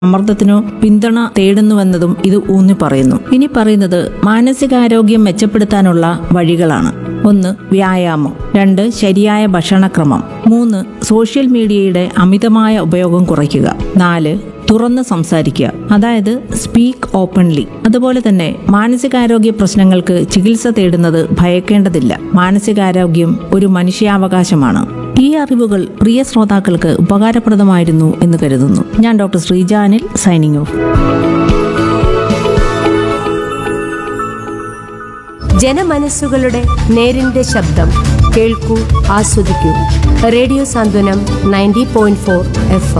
സമ്മർദ്ദത്തിനോ പിന്തുണ തേടുന്നുവെന്നതും ഇത് ഊന്നി പറയുന്നു ഇനി പറയുന്നത് മാനസികാരോഗ്യം മെച്ചപ്പെടുത്താനുള്ള വഴികളാണ് ഒന്ന് വ്യായാമം രണ്ട് ശരിയായ ഭക്ഷണക്രമം മൂന്ന് സോഷ്യൽ മീഡിയയുടെ അമിതമായ ഉപയോഗം കുറയ്ക്കുക നാല് തുറന്ന് സംസാരിക്കുക അതായത് സ്പീക്ക് ഓപ്പൺലി അതുപോലെ തന്നെ മാനസികാരോഗ്യ പ്രശ്നങ്ങൾക്ക് ചികിത്സ തേടുന്നത് ഭയക്കേണ്ടതില്ല മാനസികാരോഗ്യം ഒരു മനുഷ്യാവകാശമാണ് ഈ അറിവുകൾ പ്രിയ ശ്രോതാക്കൾക്ക് ഉപകാരപ്രദമായിരുന്നു എന്ന് കരുതുന്നു ഞാൻ ഡോക്ടർ ശ്രീജാനിൽ സൈനിങ് ഓഫ് ജനമനസ്സുകളുടെ നേരിന്റെ ശബ്ദം കേൾക്കൂ ആസ്വദിക്കൂ radio Santhwanam ninety point four F